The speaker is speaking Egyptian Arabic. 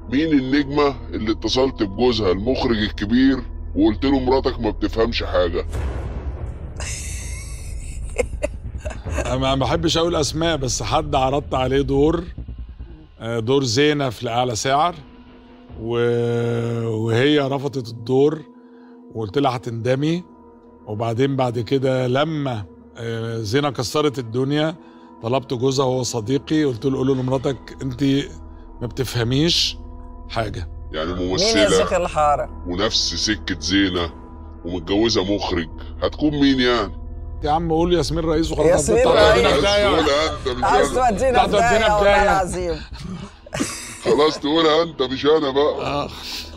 مين النجمة اللي اتصلت بجوزها المخرج الكبير وقلت له مراتك ما بتفهمش حاجة انا ما بحبش اقول اسماء بس حد عرضت عليه دور آه، دور زينة في لأعلى سعر و... وهي رفضت الدور وقلت لها هتندمي وبعدين بعد كده لما آه، زينة كسرت الدنيا طلبت جوزها وهو صديقي قلت له قول له لمراتك انت ما بتفهميش حاجه يعني مين يا شيخ ممثلة الحاره ونفس سكة زينة ومتجوزة مخرج هتكون مين يعني؟ يا عم قول ياسمين رئيس وخلاص ياسمين هتودينا رئيس. في داهية. تقولها انت مش عايز انا تودينا في هتودينا داهيه في والله داهية. العظيم خلاص تقولها انت مش انا بقى آه.